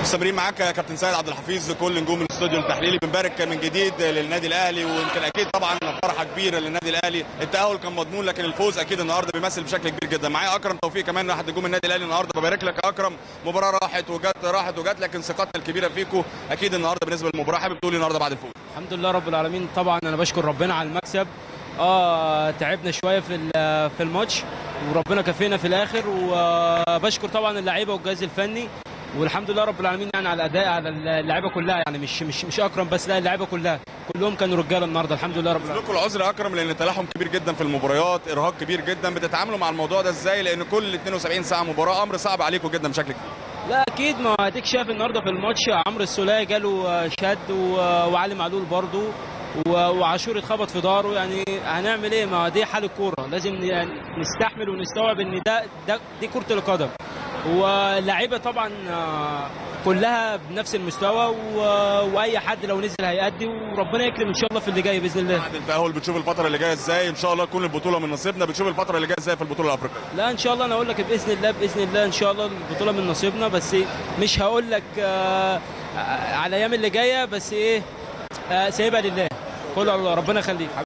مستمرين معاك يا كابتن سيد عبد الحفيظ كل نجوم الاستوديو التحليلي بنبارك من جديد للنادي الاهلي ويمكن اكيد طبعا فرحه كبيره للنادي الاهلي التاهل كان مضمون لكن الفوز اكيد النهارده بيمثل بشكل كبير جدا معايا اكرم توفيق كمان واحد نجوم النادي الاهلي النهارده ببارك لك يا اكرم مباراه راحت وجت راحت وجت لكن ثقتنا الكبيره فيكم اكيد النهارده بالنسبه للمباراه حابب تقول النهارده بعد الفوز الحمد لله رب العالمين طبعا انا بشكر ربنا على المكسب اه تعبنا شويه في ال- في الماتش وربنا كفينا في الاخر وبشكر طبعا اللعيبه والجهاز الفني والحمد لله رب العالمين يعني على الاداء على اللعيبه كلها يعني مش مش مش اكرم بس لا اللعيبه كلها كلهم كانوا رجاله النهارده الحمد لله رب العالمين لكم العذر يا اكرم لان تلاحم كبير جدا في المباريات ارهاق كبير جدا بتتعاملوا مع الموضوع ده ازاي لان كل 72 ساعه مباراه امر صعب عليكم جدا بشكل كبير لا اكيد ما اديك شايف النهارده في الماتش عمرو السوليه جاله شد و- وعلي معلول برضه و- وعاشور اتخبط في ظهره يعني هنعمل ايه ما دي حال الكوره لازم يعني نستحمل ونستوعب ان ده, ده دي كره القدم واللعيبه طبعا آه، كلها بنفس المستوى و- واي حد لو نزل هيأدي وربنا يكرم ان شاء الله في اللي جاي باذن الله بعد التاهل بتشوف الفتره اللي جايه ازاي ان شاء الله تكون البطوله من نصيبنا بتشوف الفتره اللي جايه ازاي في البطوله الافريقيه لا ان شاء الله انا اقول لك باذن الله باذن الله ان شاء الله البطوله من نصيبنا بس مش هقول لك آه، على الايام اللي جايه بس ايه آه، سايبها لله كل الله ربنا يخليك